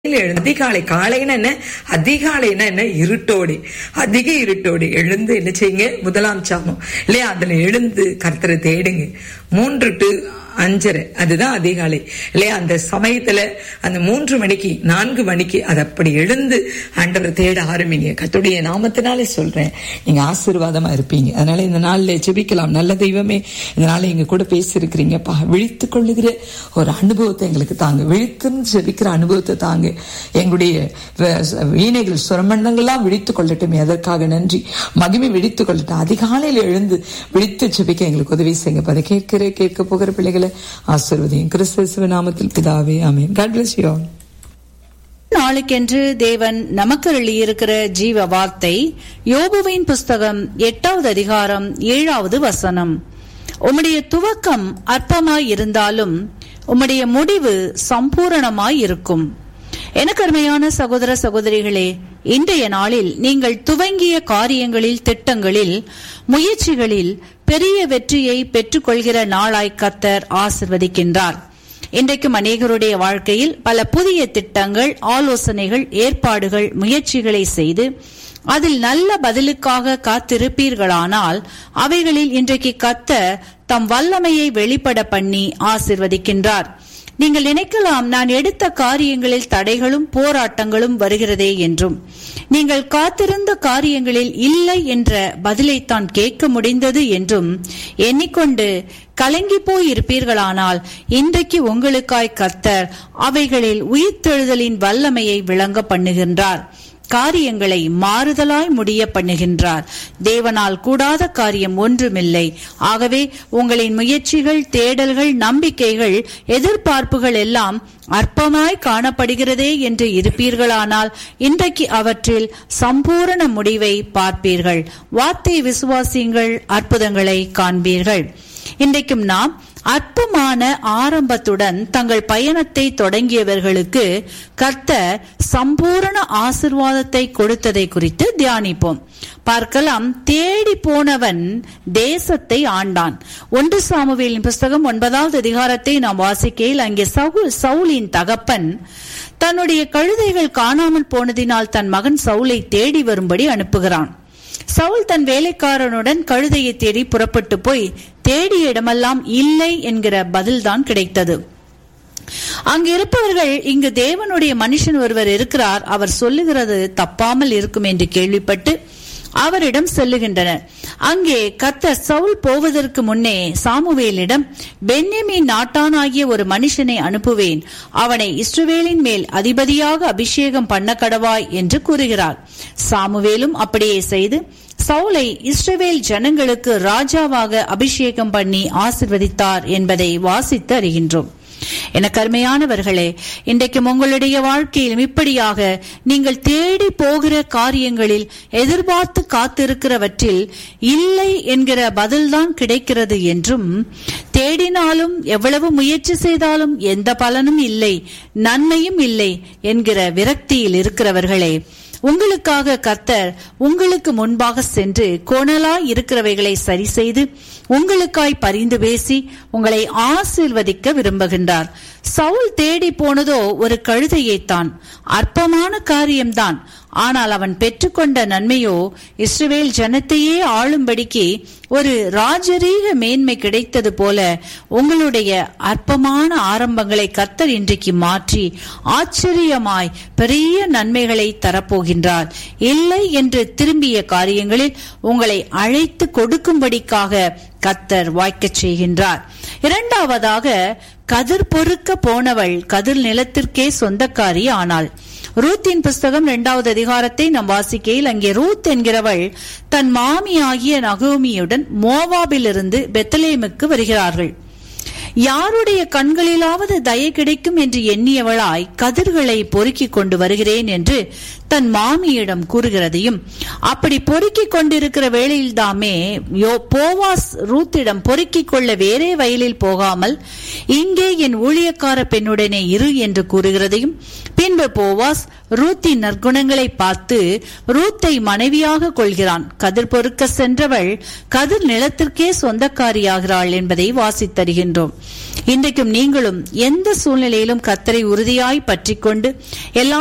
எழுந்து அதிகாலை காலைன்னா என்ன அதிகாலைன்னா என்ன இருட்டோடி அதிக இருட்டோடி எழுந்து என்ன செய்யுங்க முதலாம் சாமம் இல்லையா அதுல எழுந்து கர்த்தரை தேடுங்க மூன்று டு அஞ்சரை அதுதான் அதிகாலை இல்லையா அந்த சமயத்துல அந்த மூன்று மணிக்கு நான்கு மணிக்கு அது அப்படி எழுந்து ஆண்டவரை தேட ஆரம்பிங்க கத்துடைய நாமத்தினாலே சொல்றேன் நீங்க ஆசீர்வாதமா இருப்பீங்க அதனால இந்த நாள்ல ஜெபிக்கலாம் நல்ல தெய்வமே இந்த நாள்ல எங்க கூட பேசியிருக்கிறீங்கப்பா விழித்து கொள்ளுகிற ஒரு அனுபவத்தை எங்களுக்கு தாங்க விழித்துன்னு ஜெபிக்கிற அனுபவத்தை தாங்க எங்களுடைய வ- வீணைகள் சுரமண்டங்கள்லாம் விழித்து கொள்ளட்டும் அதற்காக நன்றி மகிமை விழித்து கொள்ளட்டும் அதிகாலையில் எழுந்து விழித்து ஜெபிக்க எங்களுக்கு உதவி செய்யுங்க அதை கேட்கிற கேட்க போகிற பிள்ளைகளை ஆசீர்வதியும் கிறிஸ்துவ நாமத்தில் பிதாவே amen God bless you all நாளுக்கென்று தேவன் நமக்கு எழுதியிருக்கிற ஜீவ வார்த்தை யோபுவின் புஸ்தகம் எட்டாவது அதிகாரம் ஏழாவது வசனம் உம்முடைய துவக்கம் அற்பமாய் இருந்தாலும் உம்முடைய முடிவு சம்பூரணமாய் இருக்கும் எனக்கு அருமையான சகோதர சகோதரிகளே இன்றைய நாளில் நீங்கள் துவங்கிய காரியங்களில் திட்டங்களில் முயற்சிகளில் பெரிய வெற்றியை பெற்றுக்கொள்கிற நாளாய் கத்தர் ஆசிர்வதிக்கின்றார் இன்றைக்கும் அநேகருடைய வாழ்க்கையில் பல புதிய திட்டங்கள் ஆலோசனைகள் ஏற்பாடுகள் முயற்சிகளை செய்து அதில் நல்ல பதிலுக்காக காத்திருப்பீர்களானால் அவைகளில் இன்றைக்கு கத்த தம் வல்லமையை வெளிப்பட பண்ணி ஆசிர்வதிக்கின்றார் நீங்கள் நினைக்கலாம் நான் எடுத்த காரியங்களில் தடைகளும் போராட்டங்களும் வருகிறதே என்றும் நீங்கள் காத்திருந்த காரியங்களில் இல்லை என்ற பதிலைத்தான் கேட்க முடிந்தது என்றும் எண்ணிக்கொண்டு கலங்கி போய் இருப்பீர்களானால் இன்றைக்கு உங்களுக்காய் கர்த்தர் அவைகளில் உயிர்த்தெழுதலின் வல்லமையை விளங்க பண்ணுகின்றார் காரியங்களை மாறுதலாய் முடிய பண்ணுகின்றார் தேவனால் கூடாத காரியம் ஒன்றுமில்லை ஆகவே உங்களின் முயற்சிகள் தேடல்கள் நம்பிக்கைகள் எதிர்பார்ப்புகள் எல்லாம் அற்பமாய் காணப்படுகிறதே என்று இருப்பீர்களானால் இன்றைக்கு அவற்றில் சம்பூரண முடிவை பார்ப்பீர்கள் வார்த்தை விசுவாசியுங்கள் அற்புதங்களை காண்பீர்கள் இன்றைக்கும் நாம் அற்பமான ஆரம்பத்துடன் தங்கள் பயணத்தை தொடங்கியவர்களுக்கு கர்த்தர் சம்பூரண ஆசிர்வாதத்தை கொடுத்ததை குறித்து தியானிப்போம் பார்க்கலாம் தேடி போனவன் தேசத்தை ஆண்டான் ஒன்று சாமுவேலின் புஸ்தகம் ஒன்பதாவது அதிகாரத்தை நாம் வாசிக்கையில் அங்கே சவுல் சவுலின் தகப்பன் தன்னுடைய கழுதைகள் காணாமல் போனதினால் தன் மகன் சவுலை தேடி வரும்படி அனுப்புகிறான் சவுல் தன் வேலைக்காரனுடன் கழுதையை தேடி புறப்பட்டு போய் தேடிய இடமெல்லாம் இல்லை என்கிற பதில்தான் கிடைத்தது அங்கு இருப்பவர்கள் இங்கு தேவனுடைய மனுஷன் ஒருவர் இருக்கிறார் அவர் சொல்லுகிறது தப்பாமல் இருக்கும் என்று கேள்விப்பட்டு அவரிடம் செல்லுகின்றனர் அங்கே கர்த்தர் சவுல் போவதற்கு முன்னே சாமுவேலிடம் பென்யமின் நாட்டானாகிய ஒரு மனுஷனை அனுப்புவேன் அவனை இஸ்ரவேலின் மேல் அதிபதியாக அபிஷேகம் பண்ண கடவாய் என்று கூறுகிறார் சாமுவேலும் அப்படியே செய்து சவுலை இஸ்ரவேல் ஜனங்களுக்கு ராஜாவாக அபிஷேகம் பண்ணி ஆசிர்வதித்தார் என்பதை வாசித்து அறிகின்றோம் எனக்கு அருமையானவர்களே இன்றைக்கும் உங்களுடைய வாழ்க்கையிலும் இப்படியாக நீங்கள் தேடி போகிற காரியங்களில் எதிர்பார்த்து காத்திருக்கிறவற்றில் இல்லை என்கிற பதில்தான் கிடைக்கிறது என்றும் தேடினாலும் எவ்வளவு முயற்சி செய்தாலும் எந்த பலனும் இல்லை நன்மையும் இல்லை என்கிற விரக்தியில் இருக்கிறவர்களே உங்களுக்காக கர்த்தர் உங்களுக்கு முன்பாக சென்று கோணலாய் இருக்கிறவைகளை சரி செய்து உங்களுக்காய் பரிந்து பேசி உங்களை ஆசீர்வதிக்க விரும்புகின்றார் சவுல் தேடி போனதோ ஒரு கழுதையைத்தான் அற்பமான காரியம்தான் ஆனால் அவன் பெற்றுக்கொண்ட நன்மையோ இஸ்ரவேல் ஜனத்தையே ஆளும்படிக்கு ஒரு ராஜரீக மேன்மை கிடைத்தது போல உங்களுடைய அற்பமான ஆரம்பங்களை கர்த்தர் இன்றைக்கு மாற்றி ஆச்சரியமாய் பெரிய நன்மைகளை தரப்போகின்றார் இல்லை என்று திரும்பிய காரியங்களில் உங்களை அழைத்து கொடுக்கும்படிக்காக கர்த்தர் வாய்க்கச் செய்கின்றார் இரண்டாவதாக கதிர் பொறுக்க போனவள் கதிர் நிலத்திற்கே சொந்தக்காரி ஆனாள் ரூத்தின் புஸ்தகம் இரண்டாவது அதிகாரத்தை நாம் வாசிக்கையில் அங்கே ரூத் என்கிறவள் தன் மாமி ஆகிய நகோமியுடன் மோவாபிலிருந்து பெத்தலேமுக்கு வருகிறார்கள் யாருடைய கண்களிலாவது தயை கிடைக்கும் என்று எண்ணியவளாய் கதிர்களை பொறுக்கிக் கொண்டு வருகிறேன் என்று தன் மாமியிடம் கூறுகிறதையும் அப்படி பொறுக்கிக் கொண்டிருக்கிற வேளையில் தாமே யோ போவாஸ் ரூத்திடம் பொறுக்கிக் கொள்ள வேறே வயலில் போகாமல் இங்கே என் ஊழியக்கார பெண்ணுடனே இரு என்று கூறுகிறதையும் பின்பு போவாஸ் ரூத்தின் நற்குணங்களை பார்த்து ரூத்தை மனைவியாக கொள்கிறான் கதிர் பொறுக்க சென்றவள் கதிர் நிலத்திற்கே சொந்தக்காரியாகிறாள் என்பதை வாசித்தருகின்றோம் இன்றைக்கும் நீங்களும் எந்த சூழ்நிலையிலும் கத்தரை உறுதியாய் பற்றிக்கொண்டு எல்லா